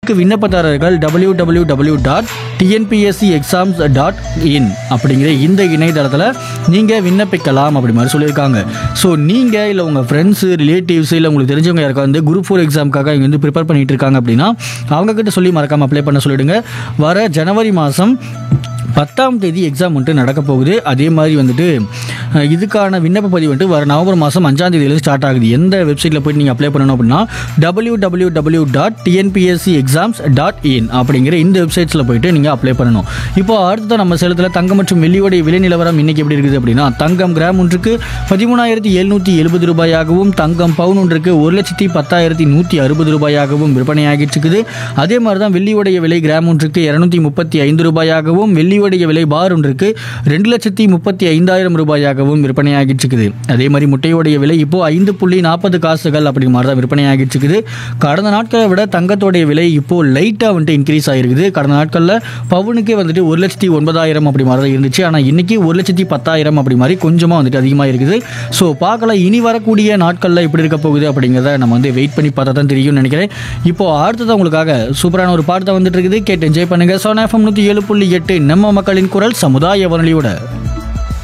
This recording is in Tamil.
இதுக்கு விண்ணப்பதாரர்கள் W W W dot TNPSC exams dot in அப்படிங்கிற இந்த இணையதளத்தில் நீங்கள் விண்ணப்பிக்கலாம் அப்படி மாதிரி சொல்லியிருக்காங்க ஸோ நீங்கள் இல்லை உங்கள் ஃப்ரெண்ட்ஸு ரிலேட்டிவ்ஸ் இல்லை உங்களுக்கு தெரிஞ்சவங்க யாருக்கா வந்து குரூப் ஃபோர் எக்ஸாமுக்காக இங்கே வந்து ப்ரிப்பேர் பண்ணிட்டு இருக்காங்க அப்படின்னா அவங்கக்கிட்ட சொல்லி மறக்காமல் அப்ளை பண்ண சொல்லிடுங்க வர ஜனவரி மாதம் பத்தாம் தேதி எக்ஸாம் வந்துட்டு நடக்க போகுது அதே மாதிரி வந்துட்டு அஹ், இதுக்கான விண்ணப்ப பதிவு வந்துட்டு வர நவம்பர் மாதம் அஞ்சாம் தேதியிலேருந்து ஸ்டார்ட் ஆகுது எந்த வெப்சைட்டில் போயிட்டு நீங்கள் அப்ளை பண்ணணும் அப்படின்னா W W W dot TNPSC exams dot in அப்படிங்கிற இந்த வெப்சைட்ஸில் போயிட்டு நீங்கள் அப்ளை பண்ணணும் இப்போ அடுத்த நம்ம சேலத்தில் தங்கம் மற்றும் வெள்ளியோடைய விலை நிலவரம் இன்னைக்கு எப்படி இருக்குது அப்படின்னா தங்கம் கிராம் ஒன்றுக்கு பதிமூணாயிரத்தி எழுநூற்றி எழுபது ரூபாயாகவும் தங்கம் பவுன் ஒன்றுக்கு ஒரு லட்சத்தி பத்தாயிரத்தி நூற்றி அறுபது ரூபாயாகவும் விற்பனையாகிட்டு இருக்குது அதே மாதிரி தான் வெள்ளியோடைய விலை கிராம் ஒன்றுக்கு இரநூத்தி முப்பத்தி ஐந்து ரூபாயாகவும் வெள்ளியோடைய விலை பார் ஒன்றுக்கு ரெண்டு லட்சத்தி முப்பத்தி ஐந்தாயிரம் ரூபாயாகவும் விற்பனையாகிட்டு இருக்குது அதே மாதிரி முட்டையோடைய விலை இப்போ ஐந்து புள்ளி நாற்பது காசுகள் அப்படி மாதிரி தான் விற்பனையாகிட்டு இருக்குது கடந்த நாட்களை விட தங்கத்தோடைய விலை இப்போ லைட்டாக வந்துட்டு இன்க்ரீஸ் ஆகிருக்குது கடந்த நாட்களில் பவுனுக்கே வந்துட்டு ஒரு லட்சத்தி ஒன்பதாயிரம் அப்படி மாதிரி தான் இருந்துச்சு ஆனால் இன்னைக்கு ஒரு லட்சத்தி பத்தாயிரம் அப்படி மாதிரி கொஞ்சமாக வந்துட்டு அதிகமாக இருக்குது ஸோ பார்க்கலாம் இனி வரக்கூடிய நாட்களில் எப்படி இருக்க போகுது அப்படிங்கிறத நம்ம வந்து வெயிட் பண்ணி பார்த்தா தான் தெரியும்னு நினைக்கிறேன் இப்போ அடுத்தது உங்களுக்காக சூப்பரான ஒரு பாட்டு தான் வந்துட்டு இருக்குது கேட்டு என்ஜாய் பண்ணுங்க சோனா எஃப்எம் நூற்றி ஏழு புள்ளி எட்டு நம்ம மக்களின் குரல் சமுதாய வானொலியோட